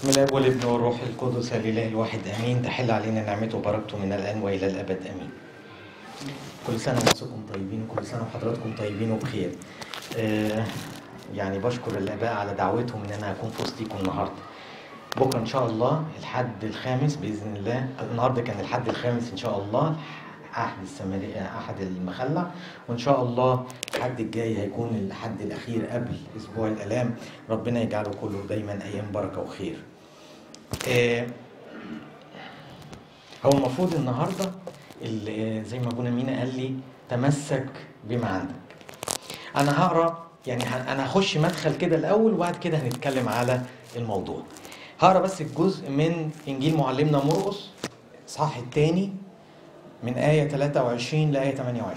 بسم الله والابن والروح القدس الاله الواحد امين تحل علينا نعمته وبركته من الان والى الابد امين كل سنه وانتم طيبين وكل سنه وحضراتكم طيبين وبخير آه يعني بشكر الاباء على دعوتهم ان انا اكون في وسطيكم النهارده بكره ان شاء الله الحد الخامس باذن الله النهارده كان الحد الخامس ان شاء الله احد السمري احد المخلع وان شاء الله الحد الجاي هيكون الحد الاخير قبل اسبوع الالام ربنا يجعله كله دايما ايام بركه وخير آه، هو المفروض النهارده ال- زي ما ابونا مينا قال لي تمسك بما عندك انا هقرا يعني ه- انا هخش مدخل كده الاول وبعد كده هنتكلم على الموضوع هقرا بس الجزء من انجيل معلمنا مرقس الاصحاح الثاني من آية 23 لآية 28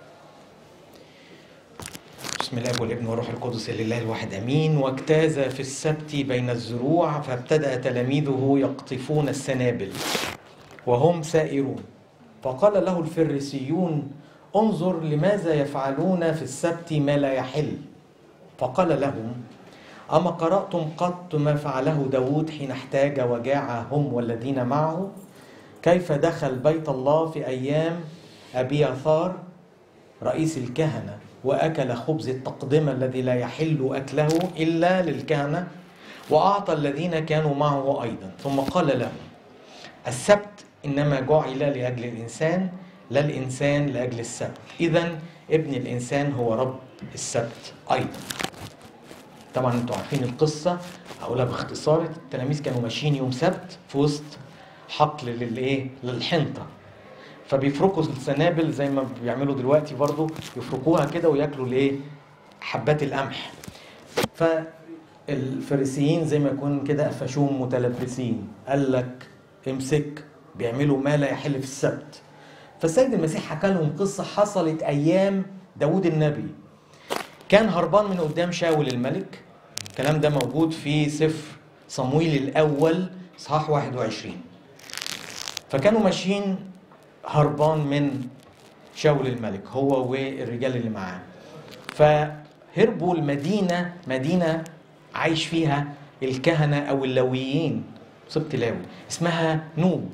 بسم الله والابن والروح القدس لله الواحد امين واجتاز في السبت بين الزروع فابتدا تلاميذه يقطفون السنابل وهم سائرون فقال له الفريسيون انظر لماذا يفعلون في السبت ما لا يحل فقال لهم أما قرأتم قط ما فعله داود حين احتاج وجاع هم والذين معه كيف دخل بيت الله في أيام أبي يثار رئيس الكهنة وأكل خبز التقدمة الذي لا يحل أكله إلا للكهنة وأعطى الذين كانوا معه أيضا ثم قال لهم السبت إنما جعل لأجل الإنسان لا الإنسان لأجل السبت إذا ابن الإنسان هو رب السبت أيضا طبعا انتوا عارفين القصة هقولها باختصار التلاميذ كانوا ماشيين يوم سبت في وسط حقل للايه للحنطة فبيفركوا السنابل زي ما بيعملوا دلوقتي برضو يفركوها كده وياكلوا الايه حبات القمح فالفريسيين زي ما يكون كده قفشوهم متلبسين قال لك امسك بيعملوا ما لا يحل في السبت فالسيد المسيح حكى لهم قصة حصلت أيام داود النبي كان هربان من قدام شاول الملك الكلام ده موجود في سفر صمويل الأول إصحاح 21 فكانوا ماشيين هربان من شاول الملك هو والرجال اللي معاه فهربوا المدينة مدينة عايش فيها الكهنة أو اللويين سبط لاوي اسمها نوب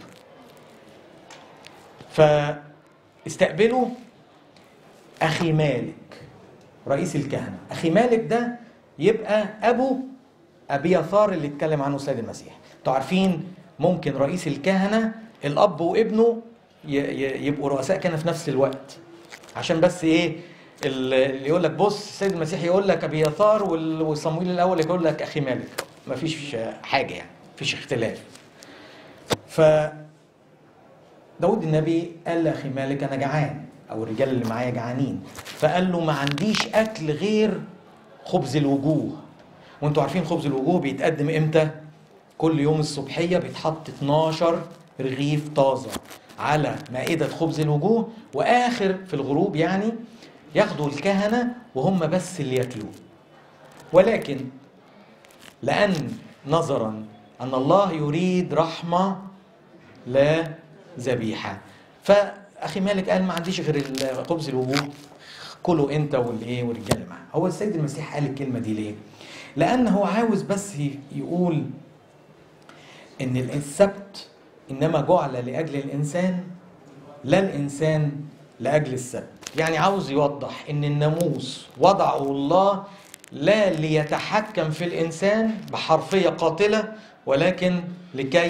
فاستقبلوا أخي مالك رئيس الكهنة أخي مالك ده يبقى أبو أبي يثار اللي اتكلم عنه السيد المسيح انتوا عارفين ممكن رئيس الكهنة الأب وابنه ي- ي- يبقوا رؤساء كهنة في نفس الوقت عشان بس إيه اللي يقول لك بص السيد المسيح يقول لك أبي يثار وال- وصمويل الأول يقول لك أخي مالك مفيش حاجة يعني مفيش اختلاف ف داود النبي قال لاخي مالك انا جعان او الرجال اللي معايا جعانين فقال له ما عنديش اكل غير خبز الوجوه وانتوا عارفين خبز الوجوه بيتقدم امتى كل يوم الصبحيه بيتحط 12 رغيف طازه على مائده خبز الوجوه واخر في الغروب يعني ياخدوا الكهنه وهم بس اللي ياكلوه ولكن لان نظرا ان الله يريد رحمه لا ذبيحه فاخي مالك قال ما عنديش غير خبز الوجوه كله انت والايه والرجاله معاه هو السيد المسيح قال الكلمه دي ليه لان هو عاوز بس ي- يقول ان السبت انما جعل لاجل الانسان لا الانسان لاجل السبت يعني عاوز يوضح ان الناموس وضعه الله لا ليتحكم في الانسان بحرفيه قاتله ولكن لكي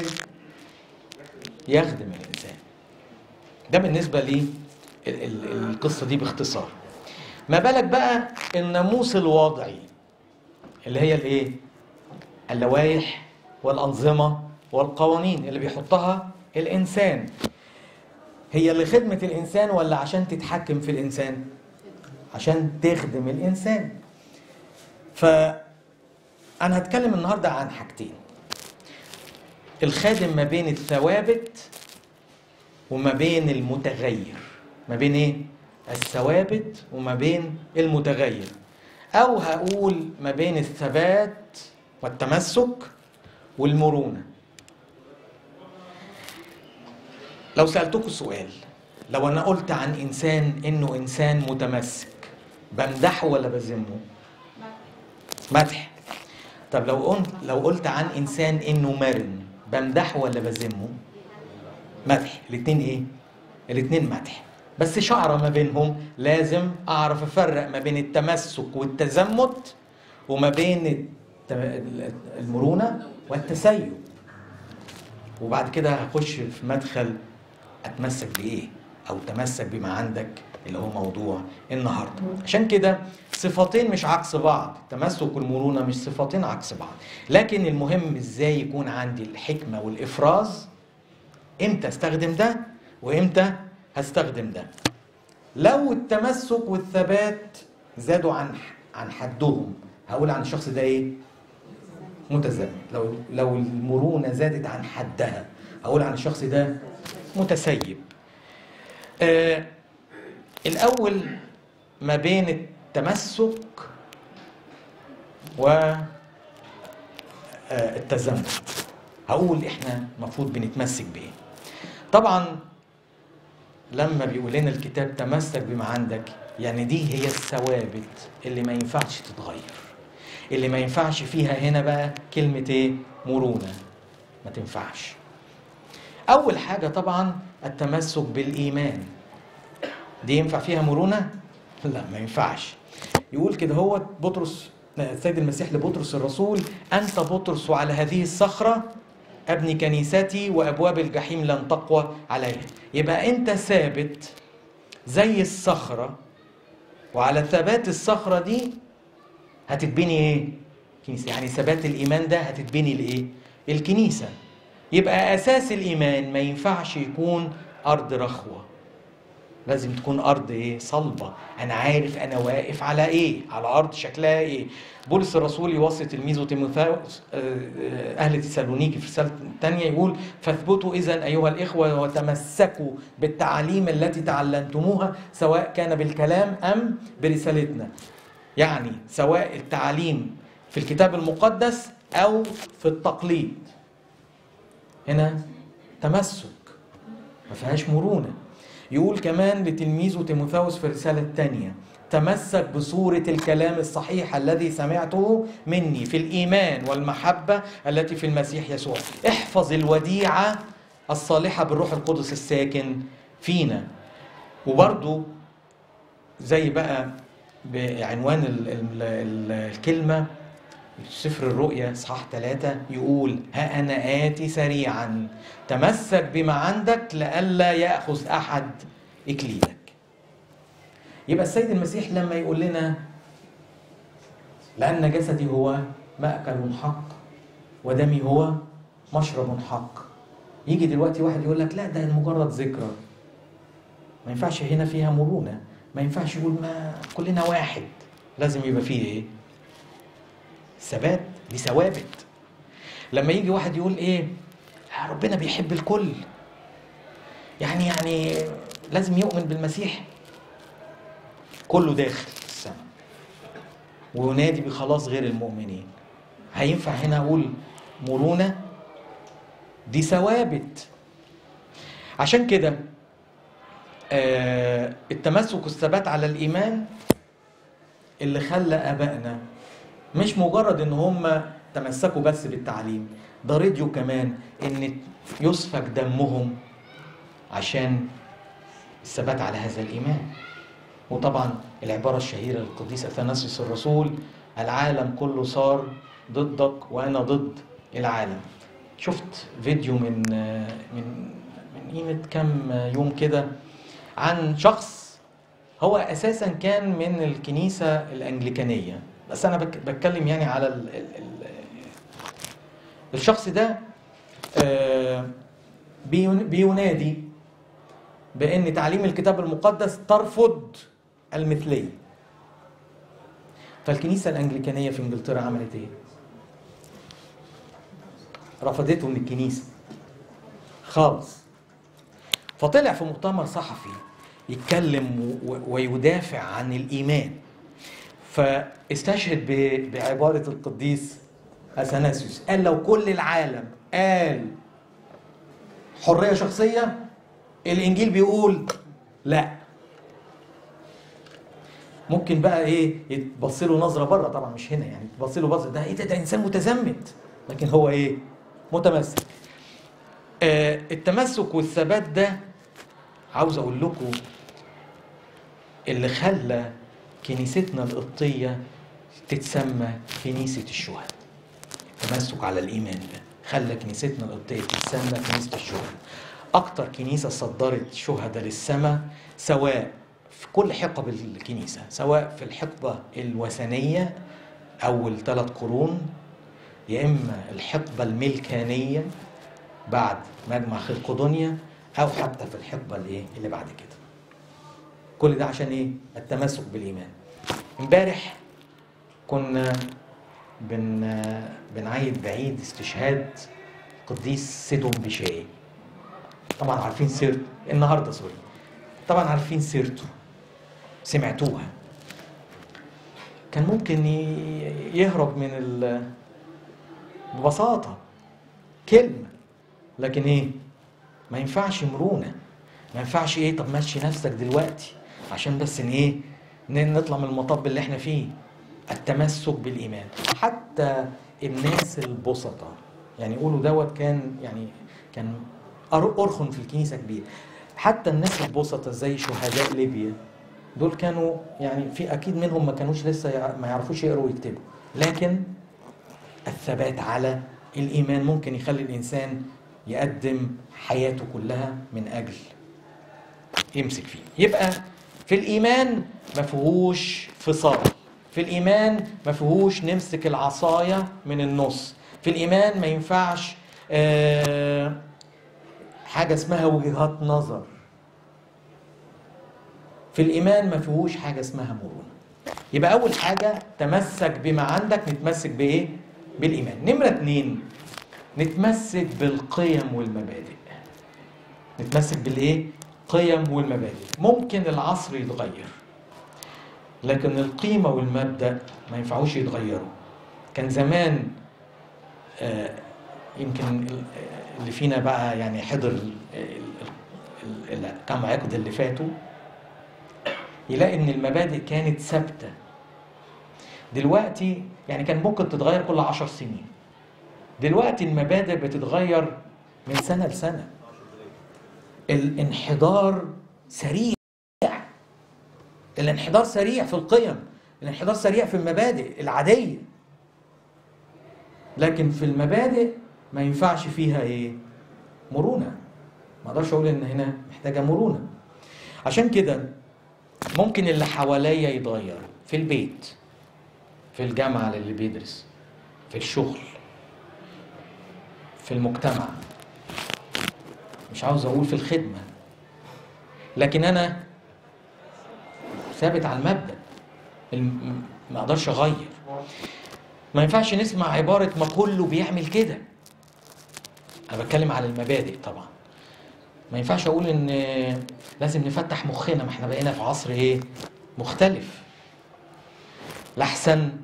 يخدم الانسان ده بالنسبه لي ال- ال- القصه دي باختصار ما بالك بقى الناموس الوضعي اللي هي الايه اللوائح والانظمه والقوانين اللي بيحطها الانسان هي لخدمه الانسان ولا عشان تتحكم في الانسان عشان تخدم الانسان فانا هتكلم النهارده عن حاجتين الخادم ما بين الثوابت وما بين المتغير ما بين ايه الثوابت وما بين المتغير او هقول ما بين الثبات والتمسك والمرونه لو سالتكم سؤال لو انا قلت عن انسان انه انسان متمسك بمدحه ولا بذمه مدح طب طب لو قلت لو قلت عن انسان انه مرن بمدحه ولا بذمه مدح الاثنين ايه الاثنين مدح بس شعره ما بينهم لازم اعرف افرق ما بين التمسك والتزمت وما بين الت- المرونه والتسيب وبعد كده هخش في مدخل اتمسك بايه او تمسك بما عندك اللي هو موضوع النهارده عشان كده صفتين مش عكس بعض التمسك والمرونه مش صفتين عكس بعض لكن المهم ازاي يكون عندي الحكمه والافراز امتى استخدم ده وامتى هستخدم ده لو التمسك والثبات زادوا عن عن حدهم هقول عن الشخص ده ايه متزمت لو لو المرونه زادت عن حدها هقول عن الشخص ده متسيب آه الاول ما بين التمسك و آه، التزمت هقول احنا المفروض بنتمسك بايه طبعا لما بيقول لنا الكتاب تمسك بما عندك يعني دي هي الثوابت اللي ما ينفعش تتغير اللي ما ينفعش فيها هنا بقى كلمة ايه مرونة ما تنفعش أول حاجة طبعا التمسك بالإيمان دي ينفع فيها مرونة؟ لا ما ينفعش يقول كده هو بطرس السيد المسيح لبطرس الرسول أنت بطرس وعلى هذه الصخرة أبني كنيستي وأبواب الجحيم لن تقوى عليها يبقى أنت ثابت زي الصخرة وعلى ثبات الصخرة دي هتتبني ايه؟ كنيسة يعني ثبات الإيمان ده هتتبني لإيه؟ الكنيسة يبقى أساس الإيمان ما ينفعش يكون أرض رخوة لازم تكون أرض إيه؟ صلبة أنا عارف أنا واقف على إيه؟ على أرض شكلها إيه؟ بولس الرسول يوصي تلميذه تيموثاوس آه، آه، أهل تسالونيكي في رسالة الثانية يقول فاثبتوا إذا أيها الإخوة وتمسكوا بالتعاليم التي تعلمتموها سواء كان بالكلام أم برسالتنا يعني سواء التعليم في الكتاب المقدس او في التقليد هنا تمسك ما فيهاش مرونه يقول كمان لتلميذه تيموثاوس في الرساله الثانيه تمسك بصورة الكلام الصحيح الذي سمعته مني في الإيمان والمحبة التي في المسيح يسوع احفظ الوديعة الصالحة بالروح القدس الساكن فينا وبرضو زي بقى بعنوان ال ال ال الكلمة سفر الرؤيا اصحاح ثلاثة يقول ها أنا آتي سريعا تمسك بما عندك لئلا يأخذ أحد إكليلك يبقى السيد المسيح لما يقول لنا لأن جسدي هو مأكل حق ودمي هو مشرب حق يجي دلوقتي واحد يقول لك لا ده مجرد ذكرى ما ينفعش هنا فيها مرونة ما ينفعش يقول ما كلنا واحد لازم يبقى فيه ايه ثبات دي ثوابت لما يجي واحد يقول ايه ربنا بيحب الكل يعني يعني لازم يؤمن بالمسيح كله داخل السماء وينادي بخلاص غير المؤمنين هينفع هنا اقول مرونه دي ثوابت عشان كده آه التمسك والثبات على الايمان اللي خلى ابائنا مش مجرد ان هم تمسكوا بس بالتعليم ده رضيوا كمان ان يسفك دمهم عشان الثبات على هذا الايمان وطبعا العباره الشهيره للقديس اثناسيوس الرسول العالم كله صار ضدك وانا ضد العالم شفت فيديو من من من قيمه كام يوم كده عن شخص هو اساسا كان من الكنيسه الانجليكانيه بس انا بتكلم يعني على ال ال ال الشخص ده بينادي بان تعليم الكتاب المقدس ترفض المثليه فالكنيسه الانجليكانيه في انجلترا عملت ايه رفضته من الكنيسه خالص فطلع في مؤتمر صحفي يتكلم ويدافع عن الايمان فاستشهد بعباره القديس اثناسيوس قال لو كل العالم قال حريه شخصيه الانجيل بيقول لا ممكن بقى ايه يتبص له نظره بره طبعا مش هنا يعني تبص له بصه ده ايه ده ده انسان متزمت لكن هو ايه متمسك آه التمسك والثبات ده عاوز اقول لكم اللي خلى كنيستنا القبطيه تتسمى كنيسه الشهداء التمسك على الايمان ده خلى كنيستنا القبطيه تتسمى كنيسه الشهداء اكتر كنيسه صدرت شهداء للسماء سواء في كل حقب الكنيسه سواء في الحقبه الوثنيه اول ثلاث قرون يا اما الحقبه الملكانيه بعد مجمع خلقدونيا او حتى في الحقبه الايه اللي بعد كده كل ده عشان ايه التمسك بالايمان امبارح كنا بن بنعيد بعيد استشهاد قديس سيدون بشاي طبعا عارفين سيرته النهارده سوري طبعا عارفين سيرته سمعتوها كان ممكن ي- يهرب من ال ببساطة كلمة لكن ايه ما ينفعش مرونة ما ينفعش ايه طب مشي نفسك دلوقتي عشان بس ان ايه ن- نطلع من المطب اللي احنا فيه التمسك بالايمان حتى الناس البسطة يعني يقولوا دوت كان يعني كان أر- ارخن في الكنيسة كبير حتى الناس البسطة زي شهداء ليبيا دول كانوا يعني في اكيد منهم ما كانوش لسه يع- ما يعرفوش يقروا ويكتبوا لكن الثبات على الايمان ممكن يخلي الانسان يقدم حياته كلها من اجل يمسك فيه يبقى في الايمان ما فيهوش فصال في الايمان ما فيهوش نمسك العصايه من النص في الايمان ما ينفعش آه، حاجه اسمها وجهات نظر في الايمان ما فيهوش حاجه اسمها مرونه يبقى اول حاجه تمسك بما عندك نتمسك بايه بالايمان نمره اتنين نتمسك بالقيم والمبادئ نتمسك بالايه قيم والمبادئ ممكن العصر يتغير لكن القيمة والمبدأ ما ينفعوش يتغيروا كان زمان آه، يمكن ال- اللي فينا بقى يعني حضر ال- ال- ال- كام عقد اللي فاتوا يلاقي ان المبادئ كانت ثابته دلوقتي يعني كان ممكن تتغير كل عشر سنين دلوقتي المبادئ بتتغير من سنه لسنه الانحدار سريع الانحدار سريع في القيم الانحدار سريع في المبادئ العاديه لكن في المبادئ ما ينفعش فيها ايه مرونه ما اقدرش اقول ان هنا محتاجه مرونه عشان كده ممكن اللي حواليا يتغير في البيت في الجامعة للي بيدرس في الشغل في المجتمع مش عاوز أقول في الخدمة لكن أنا ثابت على المبدأ الم- ما أقدرش أغير ما ينفعش نسمع عبارة ما كله بيعمل كده أنا بتكلم على المبادئ طبعا ما ينفعش اقول ان لازم نفتح مخنا ما احنا بقينا في عصر ايه مختلف لحسن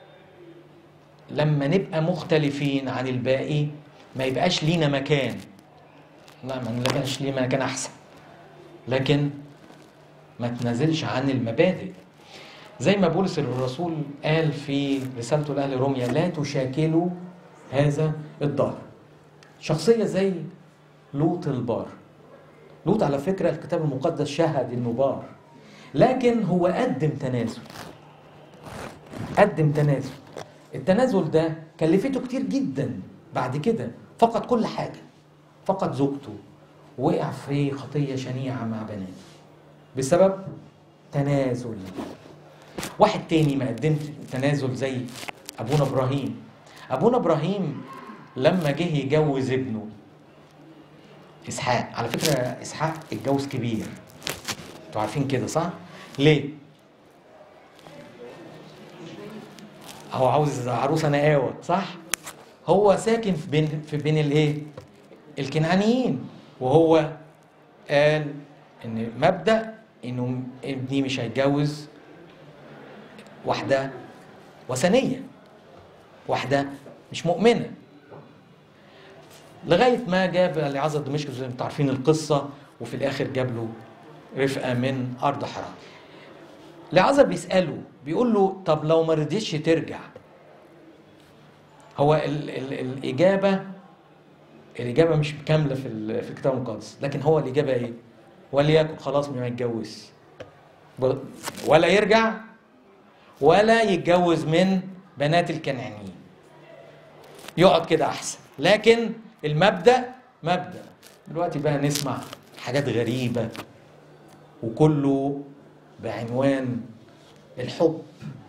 لما نبقى مختلفين عن الباقي ما يبقاش لينا مكان لا ما نلاقيش لينا مكان احسن لكن ما تنازلش عن المبادئ زي ما بولس الرسول قال في رسالته لاهل روميا لا تشاكلوا هذا الدهر شخصيه زي لوط البار لوط على فكرة الكتاب المقدس شهد انه بار لكن هو قدم تنازل قدم تنازل التنازل ده كلفته كتير جدا بعد كده فقد كل حاجة فقد زوجته وقع في خطية شنيعة مع بناته بسبب تنازل واحد تاني ما قدمش تنازل زي ابونا ابراهيم ابونا ابراهيم لما جه يجوز ابنه اسحاق على فكره اسحاق اتجوز كبير انتوا عارفين كده صح ليه هو عاوز عروسه نقاوه صح هو ساكن في بين في بين الايه الكنعانيين وهو قال ان مبدا انه ابني مش هيتجوز واحده وثنيه واحده مش مؤمنه لغايه ما جاب العزة دمشق زي ما انتم عارفين القصه وفي الاخر جاب له رفقه من ارض حرام. لعازر بيساله بيقول له طب لو ما رضيتش ترجع هو ال ال الاجابه الاجابه مش كامله في ال- في الكتاب المقدس لكن هو الاجابه ايه وليكن خلاص ما يتجوز ب- ولا يرجع ولا يتجوز من بنات الكنعانيين يقعد كده احسن لكن المبدا مبدا دلوقتي بقى نسمع حاجات غريبه وكله بعنوان الحب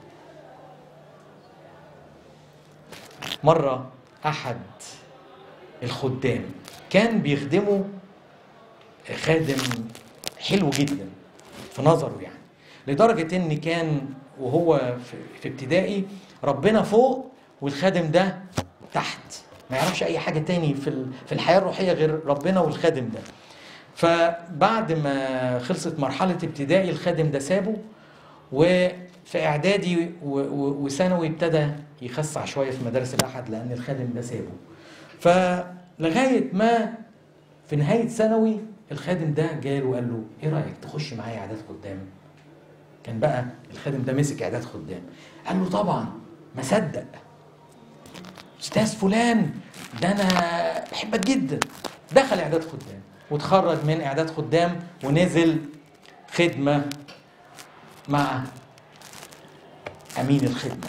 مره احد الخدام كان بيخدمه خادم حلو جدا في نظره يعني لدرجه ان كان وهو في- في ابتدائي ربنا فوق والخادم ده تحت ما يعرفش اي حاجه تاني في ال- في الحياه الروحيه غير ربنا والخادم ده فبعد ما خلصت مرحله ابتدائي الخادم ده سابه وفي اعدادي و- و- وثانوي ابتدى يخسع شويه في مدارس الاحد لان الخادم ده سابه فلغايه ما في نهايه ثانوي الخادم ده جاله وقال له ايه رايك تخش معايا اعداد خدام كان بقى الخادم ده مسك اعداد خدام قال له طبعا ما صدق استاذ فلان ده انا بحبك جدا دخل اعداد خدام وتخرج من اعداد خدام ونزل خدمه مع امين الخدمه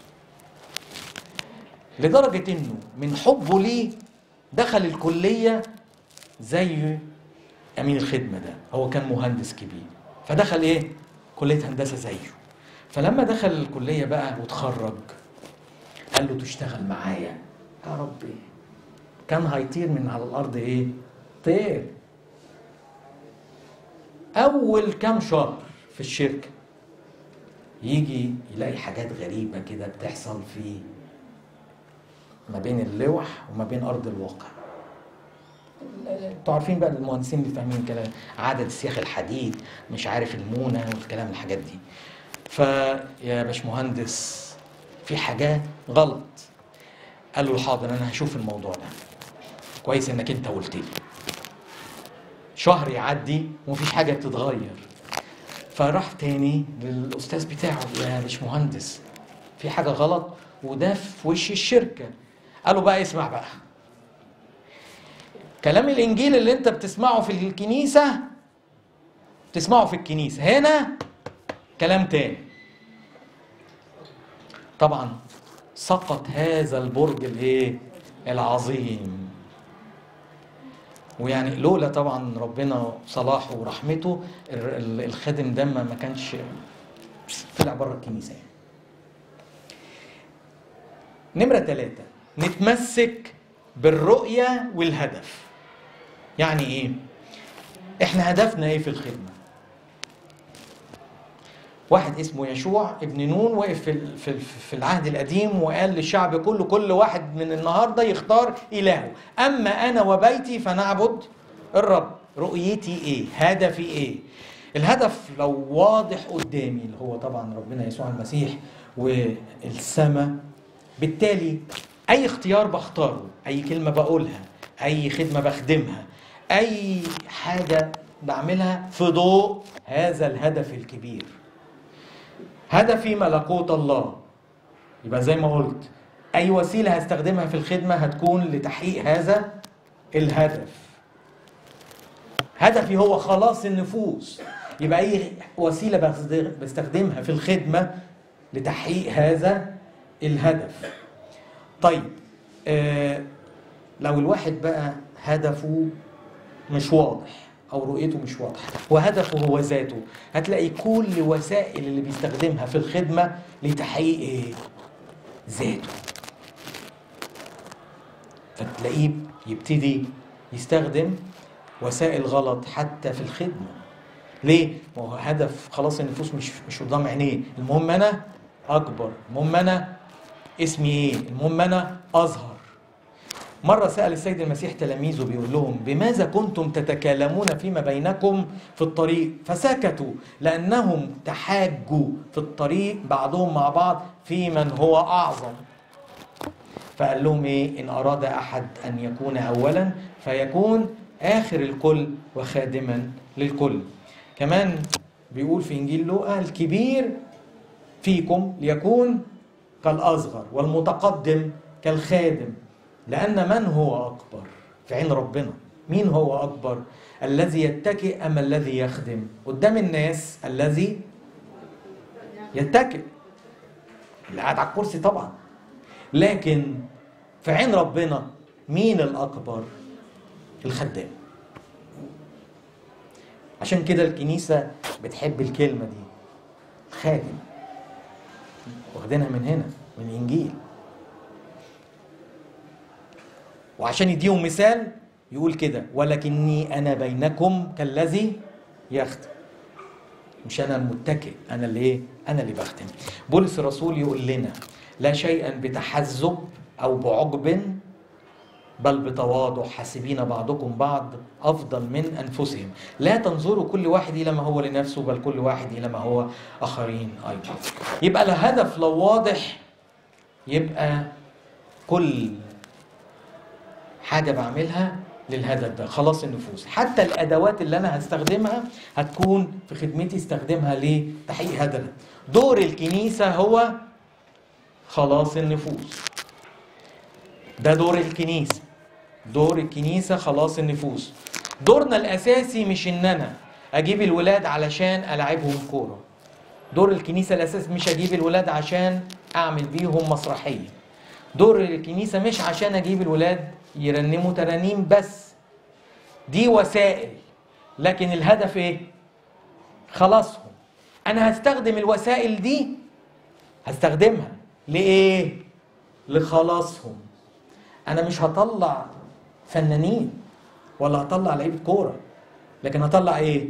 لدرجه انه من حبه ليه دخل الكليه زي امين الخدمه ده هو كان مهندس كبير فدخل ايه كليه هندسه زيه فلما دخل الكليه بقى وتخرج قال له تشتغل معايا يا ربي كان هيطير من على الارض ايه طير اول كام شهر في الشركه يجي يلاقي حاجات غريبه كده بتحصل في ما بين اللوح وما بين ارض الواقع انتوا عارفين بقى المهندسين اللي فاهمين الكلام عدد سياخ الحديد مش عارف المونه والكلام الحاجات دي فيا باشمهندس في حاجات غلط قال له حاضر انا هشوف الموضوع ده كويس انك انت قلت لي شهر يعدي ومفيش حاجه بتتغير فراح تاني للاستاذ بتاعه يا باشمهندس في حاجه غلط وده في وش الشركه قال له بقى اسمع بقى كلام الانجيل اللي انت بتسمعه في الكنيسه تسمعه في الكنيسه هنا كلام تاني طبعا سقط هذا البرج الايه العظيم ويعني لولا طبعا ربنا صلاحه ورحمته ال- ال- الخادم ده ما ما كانش طلع بره الكنيسه يعني. نمره ثلاثة نتمسك بالرؤية والهدف يعني ايه احنا هدفنا ايه في الخدمة واحد اسمه يشوع ابن نون وقف في ال- في ال- في العهد القديم وقال للشعب كله كل واحد من النهارده يختار الهه اما انا وبيتي فنعبد الرب رؤيتي ايه هدفي ايه الهدف لو واضح قدامي اللي هو طبعا ربنا يسوع المسيح والسماء بالتالي اي اختيار بختاره اي كلمه بقولها اي خدمه بخدمها اي حاجه بعملها في ضوء هذا الهدف الكبير هدفي ملكوت الله يبقى زي ما قلت اي وسيله هستخدمها في الخدمه هتكون لتحقيق هذا الهدف هدفي هو خلاص النفوس يبقى اي وسيله بستخدم- بستخدمها في الخدمه لتحقيق هذا الهدف طيب آه لو الواحد بقى هدفه مش واضح او رؤيته مش واضحه وهدفه هو ذاته هتلاقي كل وسائل اللي بيستخدمها في الخدمه لتحقيق ايه ذاته فتلاقيه يبتدي يستخدم وسائل غلط حتى في الخدمه ليه ما هو هدف خلاص النفوس مش مش قدام عينيه المهم انا اكبر المهم انا اسمي ايه المهم انا اظهر مرة سأل السيد المسيح تلاميذه بيقول لهم بماذا كنتم تتكلمون فيما بينكم في الطريق فسكتوا لأنهم تحاجوا في الطريق بعضهم مع بعض في من هو أعظم فقال لهم إيه إن أراد أحد أن يكون أولا فيكون آخر الكل وخادما للكل كمان بيقول في انجيل لوقا الكبير فيكم ليكون كالاصغر والمتقدم كالخادم لان من هو اكبر في عين ربنا مين هو اكبر الذي يتكئ ام الذي يخدم قدام الناس الذي يتكئ اللي قاعد على الكرسي طبعا لكن في عين ربنا مين الاكبر الخدام عشان كده الكنيسة بتحب الكلمة دي خادم واخدينها من هنا من الإنجيل وعشان يديهم مثال يقول كده ولكني أنا بينكم كالذي يخدم مش أنا المتكئ أنا اللي إيه؟ أنا اللي بخدم بولس الرسول يقول لنا لا شيئا بتحزب أو بعجب بل بتواضع حاسبين بعضكم بعض افضل من انفسهم لا تنظروا كل واحد الى ما هو لنفسه بل كل واحد الى ما هو اخرين ايضا يبقى الهدف لو واضح يبقى كل حاجه بعملها للهدف ده خلاص النفوس حتى الادوات اللي انا هستخدمها هتكون في خدمتي استخدمها لتحقيق هدف دور الكنيسه هو خلاص النفوس ده دور الكنيسه دور الكنيسه خلاص النفوس دورنا الاساسي مش ان انا اجيب الولاد علشان العبهم كوره دور الكنيسه الاساسي مش اجيب الولاد عشان اعمل بيهم مسرحيه دور الكنيسه مش عشان اجيب الولاد يرنموا ترانيم بس دي وسائل لكن الهدف ايه خلاصهم انا هستخدم الوسائل دي هستخدمها لايه لخلاصهم انا مش هطلع فنانين ولا هطلع لعيبه كوره لكن هطلع ايه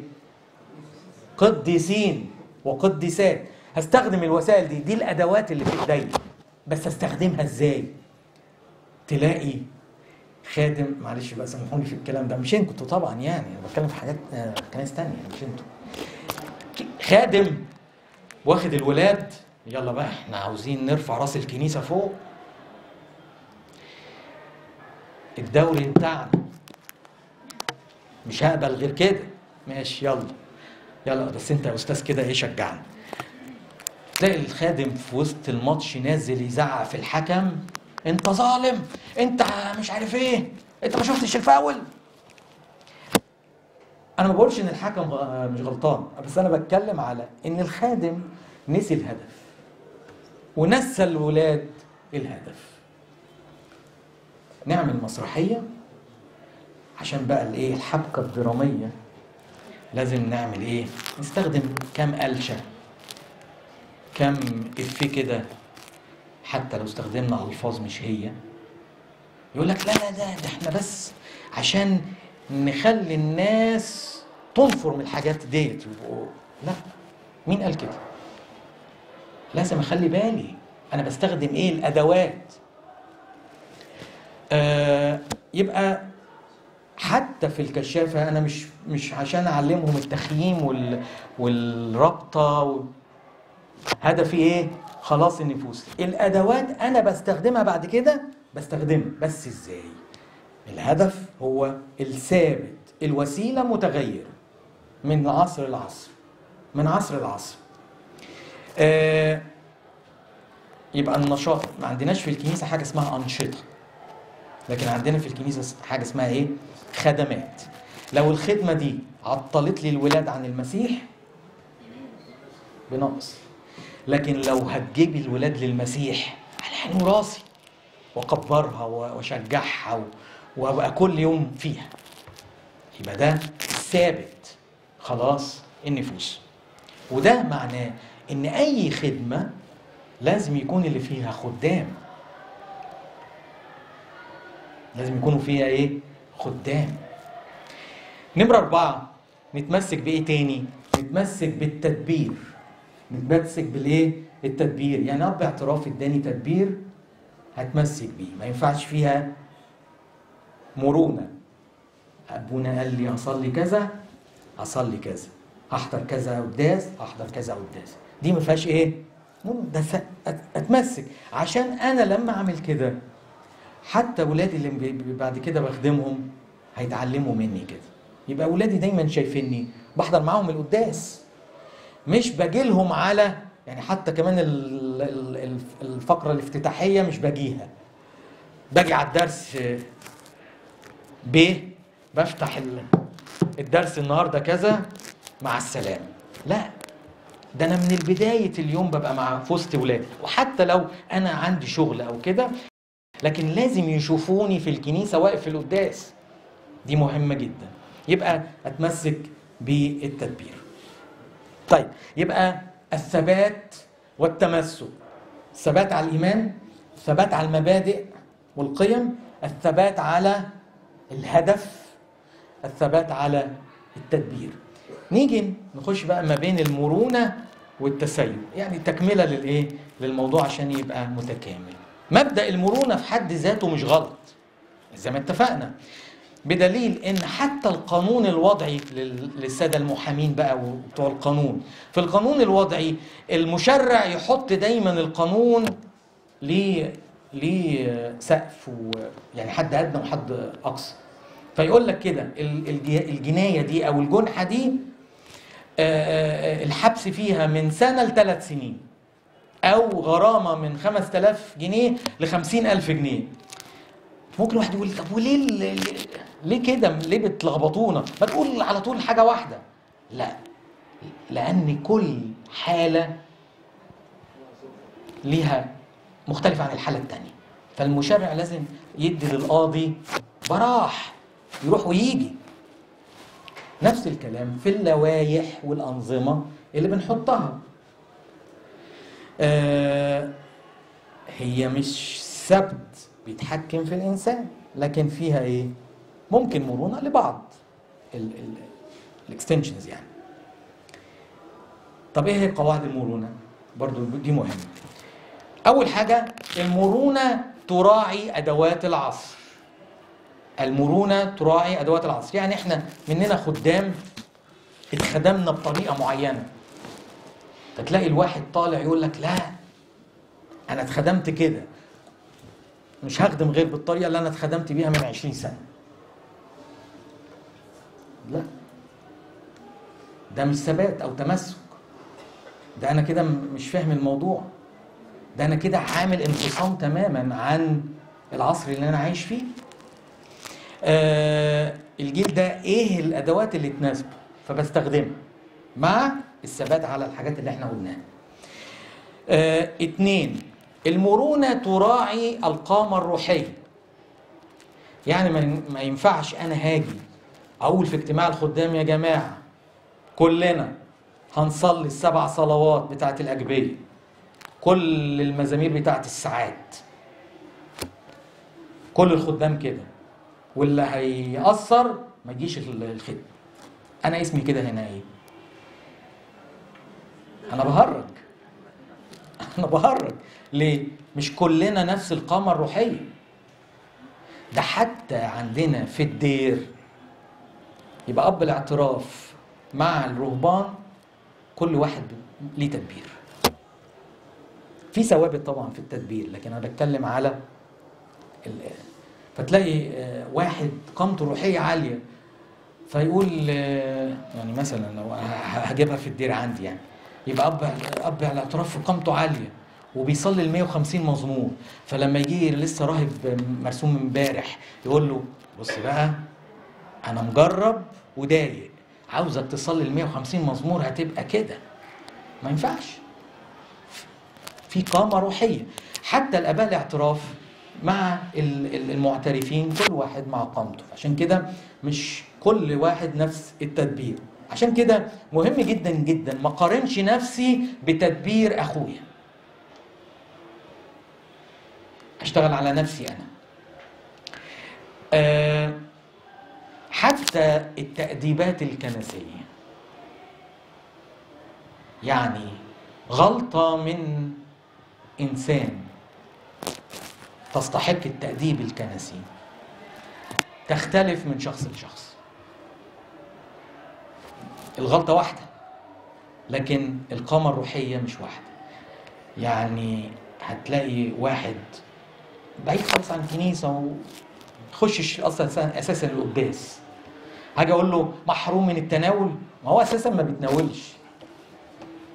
قديسين وقديسات هستخدم الوسائل دي دي الادوات اللي في ايديا بس استخدمها ازاي تلاقي خادم معلش بقى سامحوني في الكلام ده مش انتوا طبعا يعني انا بتكلم في حاجات آه، كنايس تانية مش انتوا خادم واخد الولاد يلا بقى احنا عاوزين نرفع راس الكنيسه فوق الدوري بتاعنا مش هقبل غير كده ماشي يلا يلا بس انت يا استاذ كده ايه شجعني تلاقي الخادم في وسط الماتش نازل يزعق في الحكم انت ظالم انت مش عارف ايه انت ما شفتش الفاول انا ما بقولش ان الحكم غ- مش غلطان بس انا بتكلم على ان الخادم نسي الهدف ونسى الولاد الهدف نعمل مسرحيه عشان بقى الايه الحبكه الدراميه لازم نعمل ايه نستخدم كام قلشه كم افيه كده حتى لو استخدمنا الفاظ مش هي يقول لك لا لا ده ده احنا بس عشان نخلي الناس تنفر من الحاجات ديت يبقوا- لا مين قال كده لازم اخلي بالي انا بستخدم ايه الادوات آه يبقى حتى في الكشافه انا مش مش عشان اعلمهم التخييم وال والرابطه و... هدفي ايه خلاص النفوس الادوات انا بستخدمها بعد كده بستخدمها بس ازاي الهدف هو الثابت الوسيله متغيره من عصر لعصر من عصر لعصر آه يبقى النشاط ما عندناش في الكنيسه حاجه اسمها انشطه لكن عندنا في الكنيسه حاجه اسمها ايه خدمات لو الخدمه دي عطلت لي الولاد عن المسيح بنقص لكن لو هتجيب الولاد للمسيح على عيني وراسي واكبرها واشجعها و- وابقى كل يوم فيها يبقى ده ثابت خلاص النفوس وده معناه ان اي خدمه لازم يكون اللي فيها خدام لازم يكونوا فيها ايه خدام نمرة أربعة نتمسك بإيه تاني؟ نتمسك بالتدبير نتمسك بالإيه؟ التدبير يعني أب اعتراف اداني تدبير هتمسك بيه ما ينفعش فيها مرونة أبونا قال لي أصلي كذا أصلي كذا أحضر كذا قداس أحضر كذا قداس دي ما فيهاش إيه؟ مم، ده س- أت- أتمسك عشان أنا لما أعمل كده حتى ولادي اللي بي- بي- بعد كده بخدمهم هيتعلموا مني كده يبقى ولادي دايما شايفيني بحضر معاهم القداس مش باجيلهم على يعني حتى كمان ال- ال- ال- الفقره الافتتاحيه مش باجيها باجي على الدرس ب بفتح ال- الدرس النهارده كذا مع السلامه لا ده انا من بدايه اليوم ببقى مع في وسط ولادي وحتى لو انا عندي شغل او كده لكن لازم يشوفوني في الكنيسه واقف في القداس دي مهمه جدا يبقى اتمسك بالتدبير طيب يبقى الثبات والتمسك الثبات على الايمان الثبات على المبادئ والقيم الثبات على الهدف الثبات على التدبير نيجي نخش بقى ما بين المرونه والتسيب يعني تكمله للايه للموضوع عشان يبقى متكامل مبدا المرونه في حد ذاته مش غلط زي ما اتفقنا بدليل ان حتى القانون الوضعي لل- للساده المحامين بقى وبتوع القانون في القانون الوضعي المشرع يحط دايما القانون ليه ليه سقف ويعني حد ادنى وحد اقصى فيقول لك كده ال- الج- الجنايه دي او الجنحه دي آه، آه، الحبس فيها من سنه لثلاث سنين او غرامه من 5000 جنيه ل 50000 جنيه ممكن واحد يقول طب وليه ال- ال- ليه كده ليه بتلخبطونا ما تقول على طول حاجه واحده لا لان كل حاله ليها مختلفه عن الحاله الثانيه فالمشرع لازم يدي للقاضي براح يروح ويجي نفس الكلام في اللوائح والانظمه اللي بنحطها آه هي مش سبت بيتحكم في الانسان لكن فيها ايه ممكن مرونه لبعض الاكستنشنز يعني طب ايه هي قواعد المرونه برضو دي مهمه اول حاجه المرونه تراعي ادوات العصر المرونه تراعي ادوات العصر يعني احنا مننا خدام اتخدمنا بطريقه معينه فتلاقي الواحد طالع يقول لك لا انا اتخدمت كده مش هخدم غير بالطريقه اللي انا اتخدمت بيها من 20 سنه لا ده مش ثبات او تمسك ده انا كده م- مش فاهم الموضوع ده انا كده عامل انفصام تماما عن العصر اللي انا عايش فيه آه الجيل ده ايه الادوات اللي تناسبه فبستخدمها مع الثبات على الحاجات اللي احنا قلناها آه اتنين المرونة تراعي القامة الروحية يعني ما- ما ينفعش انا هاجي اقول في اجتماع الخدام يا جماعة كلنا هنصلي السبع صلوات بتاعت الأجبية كل المزامير بتاعت الساعات كل الخدام كده واللي هيأثر ما يجيش ال- الخدمة أنا اسمي كده هنا إيه؟ أنا بهرج أنا بهرج ليه؟ مش كلنا نفس القامة الروحية ده حتى عندنا في الدير يبقى أب الاعتراف مع الرهبان كل واحد ليه تدبير في ثوابت طبعا في التدبير لكن انا بتكلم على ال- فتلاقي آه، واحد قامته روحيه عاليه فيقول آه، يعني مثلا لو ه- هجيبها في الدير عندي يعني يبقى اب اب على الاعتراف قامته عاليه وبيصلي ال 150 مزمور فلما يجي لسه راهب مرسوم امبارح يقول له بص بقى انا مجرب وضايق عاوزك تصلي ال 150 مزمور هتبقى كده ما ينفعش في قامة روحية حتى الآباء الاعتراف مع ال- ال- المعترفين كل واحد مع قامته عشان كده مش كل واحد نفس التدبير عشان كده مهم جدا جدا ما قارنش نفسي بتدبير أخويا أشتغل على نفسي أنا آه، حتى التأديبات الكنسية يعني غلطة من إنسان تستحق التأديب الكنسي تختلف من شخص لشخص الغلطة واحدة لكن القامة الروحية مش واحدة يعني هتلاقي واحد بعيد خالص عن الكنيسة و يخشش اصلا اساسا القداس هاجي اقول له محروم من التناول ما هو اساسا ما بيتناولش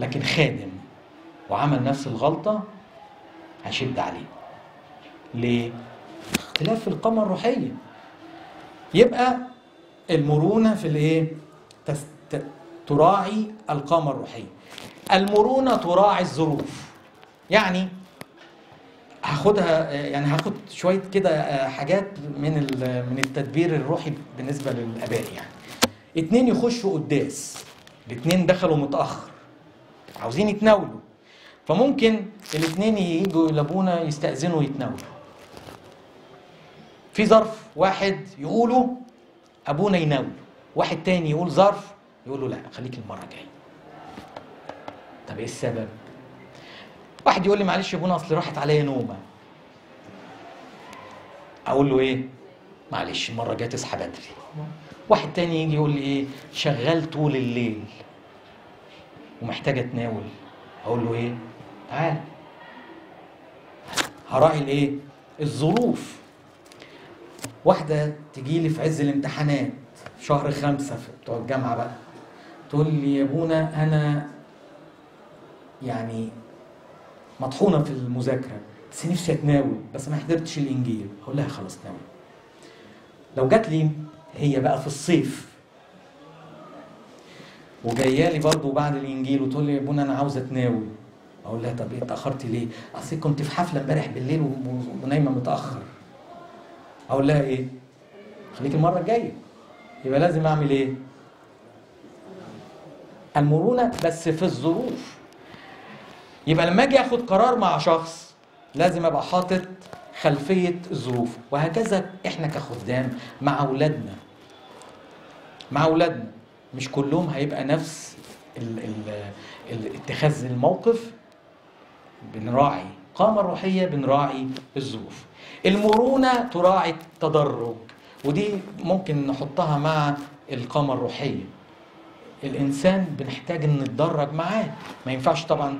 لكن خادم وعمل نفس الغلطة هشد عليه ليه؟ اختلاف في القامة الروحية يبقى المرونة في الايه؟ تس- ت- تراعي القامة الروحية المرونة تراعي الظروف يعني هاخدها يعني هاخد شوية كده حاجات من ال- من التدبير الروحي بالنسبة للآباء يعني اتنين يخشوا قداس الاتنين دخلوا متأخر عاوزين يتناولوا فممكن الاتنين يجوا لابونا يستأذنوا يتناولوا في ظرف واحد يقولوا ابونا يناول واحد تاني يقول ظرف يقول له لا خليك المره الجايه طب ايه السبب واحد يقول لي معلش يا ابونا اصل راحت عليا نومه اقول له ايه معلش المره الجايه تصحى بدري واحد تاني يجي يقول لي ايه شغال طول الليل ومحتاج اتناول اقول له ايه تعال هراعي الايه الظروف واحدة تجي لي في عز الامتحانات في شهر خمسة في بتوع الجامعة بقى تقول لي يا ابونا أنا يعني مطحونة في المذاكرة بس نفسي أتناول بس ما حضرتش الإنجيل أقول لها خلاص ناول لو جات لي هي بقى في الصيف وجايه لي برضه بعد الانجيل وتقول لي يا ابونا انا عاوزه اتناول اقول لها طب ايه اتاخرتي ليه؟ اصل كنت في حفله امبارح بالليل و- ونايمه متاخر اقول لها ايه خليك المره الجايه يبقى لازم اعمل ايه المرونه بس في الظروف يبقى لما اجي اخد قرار مع شخص لازم ابقى حاطط خلفيه الظروف وهكذا احنا كخدام مع اولادنا مع اولادنا مش كلهم هيبقى نفس ال ال ال اتخاذ الموقف بنراعي قامة الروحية بنراعي الظروف المرونة تراعي التدرج ودي ممكن نحطها مع القامة الروحية الإنسان بنحتاج إن نتدرج معاه ما ينفعش طبعا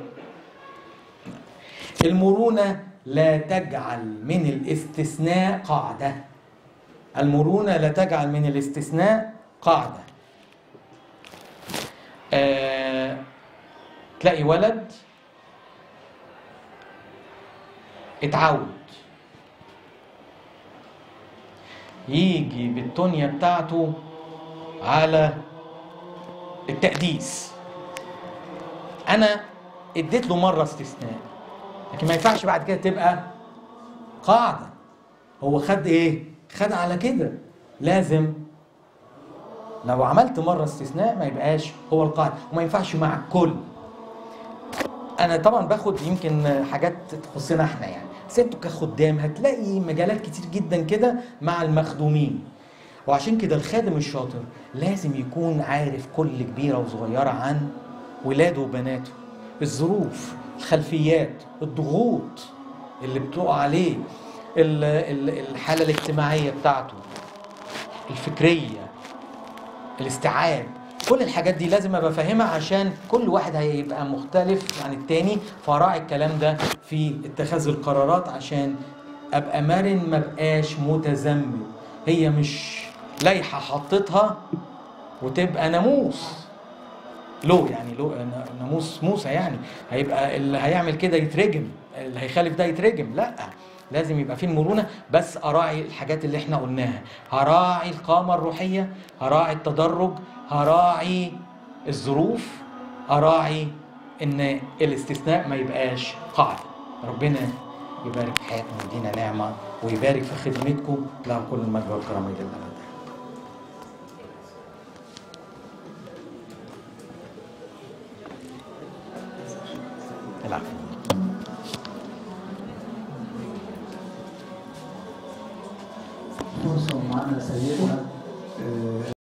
المرونة لا تجعل من الاستثناء قاعدة المرونة لا تجعل من الاستثناء قاعدة آه تلاقي ولد اتعود يجي بالتونية بتاعته على التقديس انا اديت له مره استثناء لكن ما ينفعش بعد كده تبقى قاعده هو خد ايه خد على كده لازم لو عملت مره استثناء ما يبقاش هو القاعده وما ينفعش مع الكل انا طبعا باخد يمكن حاجات تخصنا احنا يعني بس انتوا كخدام هتلاقي مجالات كتير جدا كده مع المخدومين وعشان كده الخادم الشاطر لازم يكون عارف كل كبيره وصغيره عن ولاده وبناته الظروف الخلفيات الضغوط اللي بتقع عليه ال- ال- الحاله الاجتماعيه بتاعته الفكريه الاستيعاب كل الحاجات دي لازم ابقى فاهمها عشان كل واحد هيبقى مختلف عن التاني فراعي الكلام ده في اتخاذ القرارات عشان ابقى مرن ما بقاش متزمت هي مش لائحه حطيتها وتبقى ناموس له يعني له ناموس موسى يعني هيبقى اللي هيعمل كده يترجم اللي هيخالف ده يترجم لا لازم يبقى فيه المرونه بس اراعي الحاجات اللي احنا قلناها هراعي القامه الروحيه هراعي التدرج هراعي الظروف هراعي ان الاستثناء ما يبقاش قاعده ربنا يبارك في حياتنا ويدينا نعمه ويبارك في خدمتكم له كل المجد والكرامه الى الابد العفو فرصة معنا سيدنا آه،